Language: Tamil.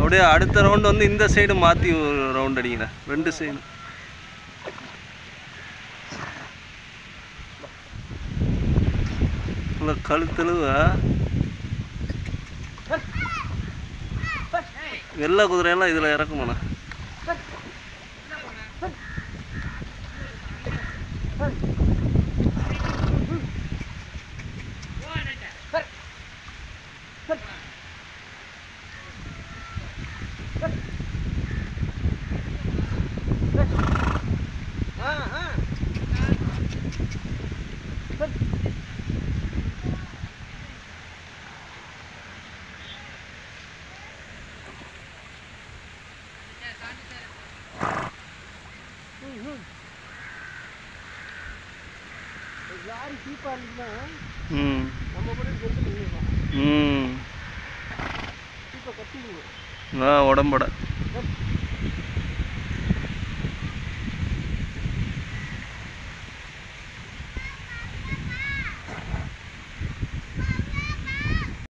அப்படியே அடுத்த ரவுண்ட் வந்து இந்த சைடு மாற்றி ஒரு ரவுண்ட் அடிங்கண்ணா ரெண்டு சைடு உள்ள கழுத்தழுவ வெள்ளை குதிரையெல்லாம் இதில் இறக்குமாண்ணா லாரி சீப்பாக இருந்துச்சுன்னா ம் நம்ம கூட எடுத்து நின்றுக்கலாம் ம் சீப்பை கட்டிடுவோம் ஆ உடம்பட கட்